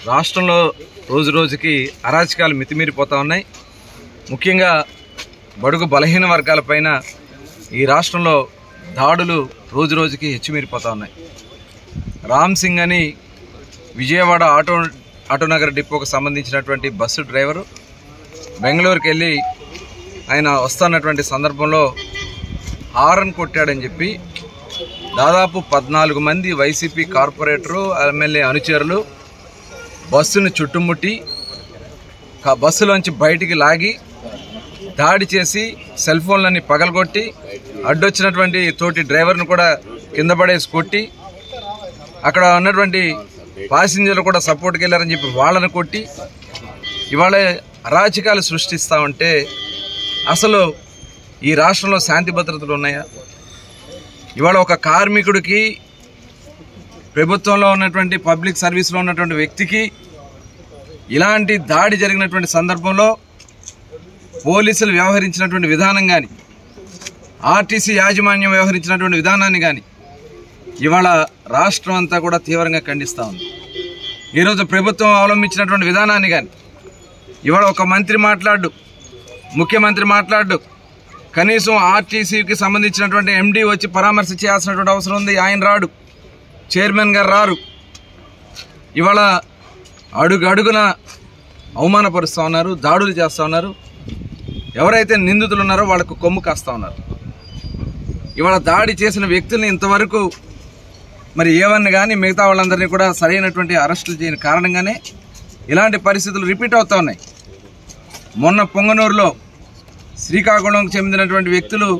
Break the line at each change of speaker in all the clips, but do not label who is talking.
రాష్ట్రంలో రోజు రోజుకి అరాచకాలు మితిమీరిపోతూ ఉన్నాయి ముఖ్యంగా బడుగు బలహీన వర్గాలపైన ఈ రాష్ట్రంలో దాడులు రోజు రోజుకి హెచ్చుమీరిపోతూ ఉన్నాయి రామ్ సింగ్ అని విజయవాడ ఆటో ఆటోనగర్ డిపోకు సంబంధించినటువంటి బస్సు డ్రైవరు బెంగళూరుకి వెళ్ళి ఆయన వస్తున్నటువంటి సందర్భంలో హారన్ కొట్టాడని చెప్పి దాదాపు పద్నాలుగు మంది వైసీపీ కార్పొరేటరు ఎమ్మెల్యే అనుచరులు బస్సును చుట్టుముట్టి క- బస్సులోంచి బయటికి లాగి దాడి చేసి సెల్ ఫోన్లన్నీ పగలగొట్టి అడ్డొచ్చినటువంటి తోటి డ్రైవర్ను కూడా కింద పడేసి కొట్టి అక్కడ ఉన్నటువంటి పాసింజర్లు కూడా సపోర్ట్కి వెళ్ళారని చెప్పి వాళ్ళని కొట్టి ఇవాళ అరాచకాలు సృష్టిస్తూ ఉంటే అసలు ఈ రాష్ట్రంలో శాంతి భద్రతలు ఉన్నాయా ఇవాళ ఒక కార్మికుడికి ప్రభుత్వంలో ఉన్నటువంటి పబ్లిక్ సర్వీస్లో ఉన్నటువంటి వ్యక్తికి ఇలాంటి దాడి జరిగినటువంటి సందర్భంలో పోలీసులు వ్యవహరించినటువంటి విధానం కానీ ఆర్టీసీ యాజమాన్యం వ్యవహరించినటువంటి విధానాన్ని కానీ ఇవాళ రాష్ట్రం అంతా కూడా తీవ్రంగా ఖండిస్తూ ఉంది ఈరోజు ప్రభుత్వం అవలంబించినటువంటి విధానాన్ని కానీ ఇవాళ ఒక మంత్రి మాట్లాడు ముఖ్యమంత్రి మాట్లాడు కనీసం ఆర్టీసీకి సంబంధించినటువంటి ఎండీ వచ్చి పరామర్శ చేయాల్సినటువంటి అవసరం ఉంది ఆయన రాడు చైర్మన్ గారు రారు ఇవాళ అడుగు అడుగున అవమానపరుస్తూ ఉన్నారు దాడులు చేస్తూ ఉన్నారు ఎవరైతే నిందితులు ఉన్నారో వాళ్ళకు కొమ్ము కాస్తూ ఉన్నారు ఇవాళ దాడి చేసిన వ్యక్తుల్ని ఇంతవరకు మరి ఏవన్నీ కానీ మిగతా వాళ్ళందరినీ కూడా సరైనటువంటి అరెస్టులు చేయని కారణంగానే ఇలాంటి పరిస్థితులు రిపీట్ అవుతూ ఉన్నాయి మొన్న పొంగనూరులో శ్రీకాకుళంకి చెందినటువంటి వ్యక్తులు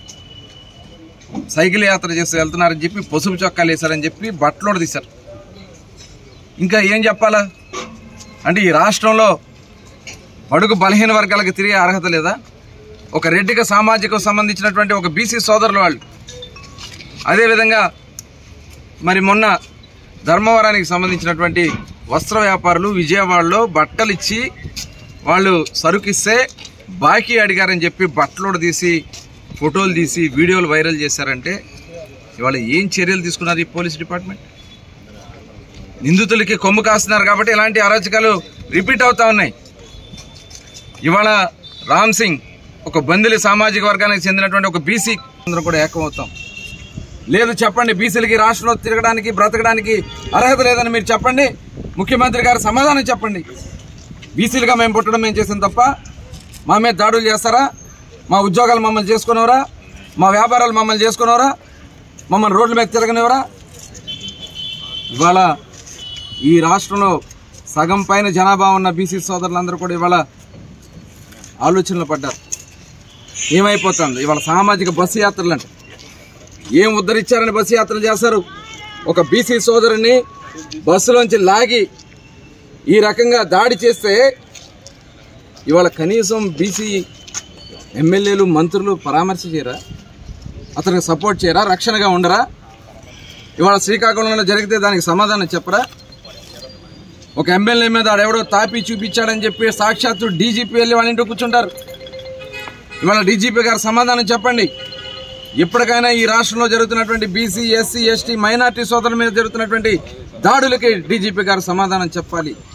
సైకిల్ యాత్ర చేస్తూ వెళ్తున్నారని చెప్పి పసుపు చొక్కాలు వేశారని చెప్పి బట్టలోడు తీశారు ఇంకా ఏం చెప్పాలా అంటే ఈ రాష్ట్రంలో బడుగు బలహీన వర్గాలకు తిరిగే అర్హత లేదా ఒక రెడ్డిక సామాజిక సంబంధించినటువంటి ఒక బీసీ సోదరులు వాళ్ళు అదేవిధంగా మరి మొన్న ధర్మవరానికి సంబంధించినటువంటి వస్త్ర వ్యాపారులు విజయవాడలో బట్టలు ఇచ్చి వాళ్ళు సరుకిస్తే బాకీ అడిగారని చెప్పి బట్టలు తీసి ఫోటోలు తీసి వీడియోలు వైరల్ చేశారంటే ఇవాళ ఏం చర్యలు తీసుకున్నారు ఈ పోలీస్ డిపార్ట్మెంట్ నిందితులకి కొమ్ము కాస్తున్నారు కాబట్టి ఇలాంటి అరాచకాలు రిపీట్ అవుతా ఉన్నాయి ఇవాళ రామ్ సింగ్ ఒక బంధులి సామాజిక వర్గానికి చెందినటువంటి ఒక బీసీ అందరూ కూడా ఏకమవుతాం లేదు చెప్పండి బీసీలకి రాష్ట్రంలో తిరగడానికి బ్రతకడానికి అర్హత లేదని మీరు చెప్పండి ముఖ్యమంత్రి గారు సమాధానం చెప్పండి బీసీలుగా మేము పుట్టడం మేము చేసాం తప్ప మా మీద దాడులు చేస్తారా మా ఉద్యోగాలు మమ్మల్ని చేసుకునేవరా మా వ్యాపారాలు మమ్మల్ని చేసుకునేవరా మమ్మల్ని రోడ్ల మీద తిరగనివరా ఇవాళ ఈ రాష్ట్రంలో సగం పైన జనాభా ఉన్న బీసీ సోదరులందరూ కూడా ఇవాళ ఆలోచనలు పడ్డారు ఏమైపోతుంది ఇవాళ సామాజిక బస్సు యాత్రలు అంటే ఏం ఉద్ధరించారని బస్సు యాత్రలు చేస్తారు ఒక బీసీ సోదరుని బస్సులోంచి లాగి ఈ రకంగా దాడి చేస్తే ఇవాళ కనీసం బీసీ ఎమ్మెల్యేలు మంత్రులు పరామర్శ చేయరా అతనికి సపోర్ట్ చేయరా రక్షణగా ఉండరా ఇవాళ శ్రీకాకుళంలో జరిగితే దానికి సమాధానం చెప్పరా ఒక ఎమ్మెల్యే మీద ఆడెవడో తాపి చూపించాడని చెప్పి సాక్షాత్తు డీజీపీ వెళ్ళి వాళ్ళ ఇంట్లో కూర్చుంటారు ఇవాళ డీజీపీ గారు సమాధానం చెప్పండి ఇప్పటికైనా ఈ రాష్ట్రంలో జరుగుతున్నటువంటి బీసీ ఎస్సీ ఎస్టీ మైనార్టీ సోదరుల మీద జరుగుతున్నటువంటి దాడులకి డీజీపీ గారు సమాధానం చెప్పాలి